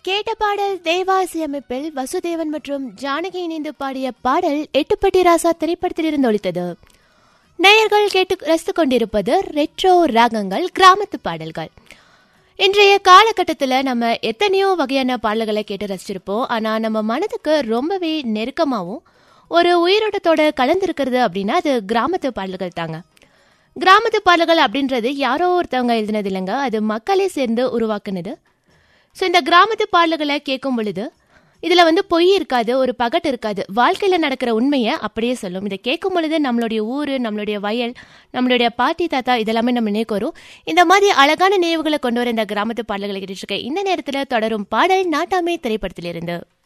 கேட்ட பாடல் தேவாசி அமைப்பில் வசுதேவன் மற்றும் ஜானகி இணைந்து பாடிய பாடல் எட்டுப்பட்டி ராசா திரைப்படத்தில் இருந்து ஒழித்தது நேயர்கள் கேட்டு ரசித்துக் கொண்டிருப்பது ரெட்ரோ ராகங்கள் கிராமத்து பாடல்கள் இன்றைய காலகட்டத்தில் நம்ம எத்தனையோ வகையான பாடல்களை கேட்டு ரசிச்சிருப்போம் ஆனால் நம்ம மனதுக்கு ரொம்பவே நெருக்கமாகவும் ஒரு உயிரோட்டத்தோட கலந்துருக்கிறது அப்படின்னா அது கிராமத்து பாடல்கள் தாங்க கிராமத்து பாடல்கள் அப்படின்றது யாரோ ஒருத்தவங்க எழுதினது இல்லைங்க அது மக்களே சேர்ந்து உருவாக்குனது ஸோ இந்த கிராமத்து பாடல்களை கேட்கும் பொழுது இதில் வந்து பொய் இருக்காது ஒரு பகட்டு இருக்காது வாழ்க்கையில் நடக்கிற உண்மையை அப்படியே சொல்லும் இதை கேட்கும் பொழுது நம்மளுடைய ஊர் நம்மளுடைய வயல் நம்மளுடைய பாட்டி தாத்தா இதெல்லாமே நம்ம நினைவுக்கு வரும் இந்த மாதிரி அழகான நினைவுகளை கொண்டு வர இந்த கிராமத்து பாடல்களை கேட்டுட்டு இருக்கேன் இந்த நேரத்தில் தொடரும் பாடல் நாட்டாமே திரைப்படத்திலிருந்து